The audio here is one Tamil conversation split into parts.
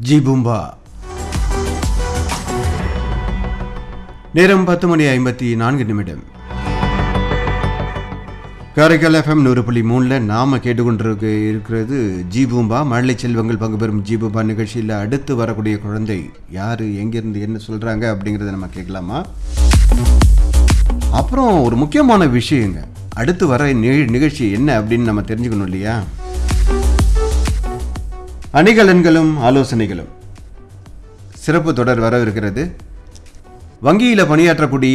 ஜி பூம்பா நேரம் பத்து மணி ஐம்பத்தி நான்கு நிமிடம் காரைக்கால் எஃப்எம் நூறு புள்ளி மூணில் நாம் கேட்டுக்கொண்டிருக்க இருக்கிறது ஜி பூம்பா மழலை செல்வங்கள் பங்கு பெறும் ஜி பூம்பா நிகழ்ச்சியில் அடுத்து வரக்கூடிய குழந்தை யார் எங்கேருந்து என்ன சொல்கிறாங்க அப்படிங்கிறத நம்ம கேட்கலாமா அப்புறம் ஒரு முக்கியமான விஷயங்க அடுத்து வர நிக- நிகழ்ச்சி என்ன அப்படின்னு நம்ம தெரிஞ்சுக்கணும் இல்லையா அணிகலன்களும் ஆலோசனைகளும் சிறப்பு தொடர் வரவிருக்கிறது வங்கியில் பணியாற்றக்கூடிய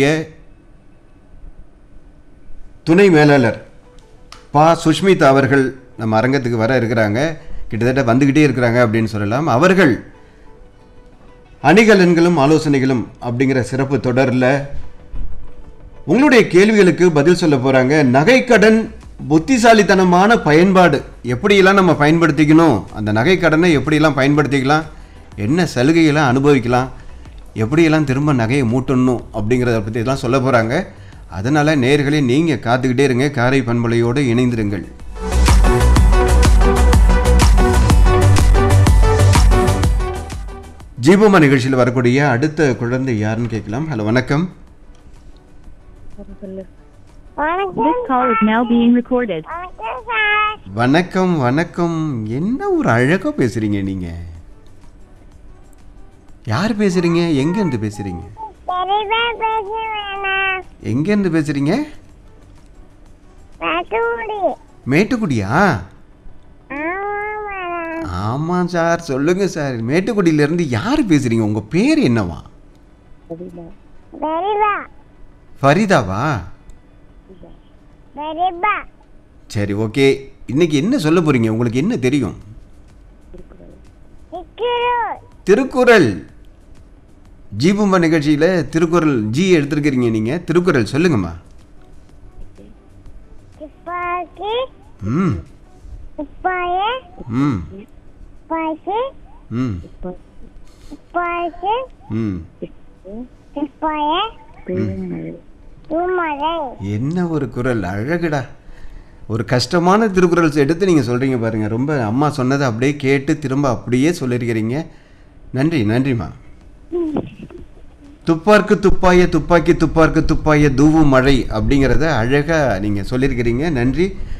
துணை மேலாளர் பா சுஷ்மிதா அவர்கள் நம்ம அரங்கத்துக்கு வர இருக்கிறாங்க கிட்டத்தட்ட வந்துக்கிட்டே இருக்கிறாங்க அப்படின்னு சொல்லலாம் அவர்கள் அணிகலன்களும் ஆலோசனைகளும் அப்படிங்கிற சிறப்பு தொடரில் உங்களுடைய கேள்விகளுக்கு பதில் சொல்ல போகிறாங்க நகைக்கடன் புத்திசாலித்தனமான பயன்பாடு எப்படியெல்லாம் நம்ம பயன்படுத்திக்கணும் அந்த நகைக்கடனை எப்படியெல்லாம் பயன்படுத்திக்கலாம் என்ன சலுகையெல்லாம் அனுபவிக்கலாம் எப்படியெல்லாம் திரும்ப நகையை மூட்டணும் அப்படிங்கிறத பற்றி எல்லாம் சொல்ல போகிறாங்க அதனால் நேர்களே நீங்கள் காத்துக்கிட்டே இருங்க காரை பண்பலையோடு இணைந்திருங்கள் ஜீபமா நிகழ்ச்சியில் வரக்கூடிய அடுத்த குழந்தை யாருன்னு கேட்கலாம் ஹலோ வணக்கம் This call is now being recorded. வணக்கம் சார் வணக்கம் வணக்கம் என்ன ஒரு அழகா பேசுறீங்க நீங்க யார் பேசுறீங்க எங்க இருந்து பேசுறீங்க தெரியவே பேச வேணாம் எங்க இருந்து பேசுறீங்க பசுடி மேட்டுக்குடியா ஆமாம் மேடம் ஆமா சார் சொல்லுங்க சார் மேட்டுக்குடியில இருந்து யார் பேசுறீங்க உங்க பேர் என்னவா பெரியவா ஃபரிதாவா பெரியப்பா சரி ஓகே இன்னைக்கு என்ன சொல்ல போறீங்க உங்களுக்கு என்ன தெரியும் சிக்கிரு திருக்குறள் ஜீபும்பா நிகழ்ச்சியில திருக்குறள் ஜி எடுத்திருக்கிறீங்க நீங்க திருக்குறள் சொல்லுங்கம்மா துப்பாக்கி ம் துப்பாய ம் துப்பாக்கி ம் துப்பாக்கி ம் துப்பாய தூமலை என்ன ஒரு குரல் அழகுடா ஒரு கஷ்டமான திருக்குறள் எடுத்து நீங்கள் சொல்கிறீங்க பாருங்கள் ரொம்ப அம்மா சொன்னதை அப்படியே கேட்டு திரும்ப அப்படியே சொல்லியிருக்கிறீங்க நன்றி நன்றிம்மா துப்பார்க்கு துப்பாய துப்பாக்கி துப்பார்க்கு துப்பாய தூவும் மழை அப்படிங்கிறத அழகாக நீங்கள் சொல்லியிருக்கிறீங்க நன்றி